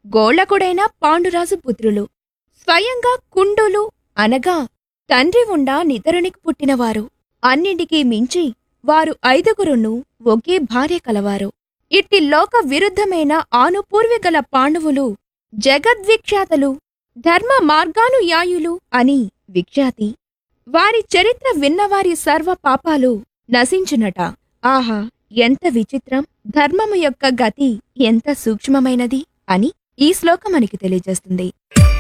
గోళ్లకుడైన పాండురాజు పుత్రులు స్వయంగా కుండులు అనగా తండ్రి ఉండా నితరునికి పుట్టినవారు అన్నింటికీ మించి వారు ఐదుగురును ఒకే భార్య కలవారు ఇట్టి లోక విరుద్ధమైన ఆనుపూర్వికల పాండవులు జగద్విఖ్యాతలు ధర్మ మార్గానుయాయులు అని విఖ్యాతి వారి చరిత్ర విన్నవారి సర్వ పాపాలు నశించునట ఆహా ఎంత విచిత్రం ధర్మము యొక్క గతి ఎంత సూక్ష్మమైనది అని ఈ శ్లోకం మనకి తెలియజేస్తుంది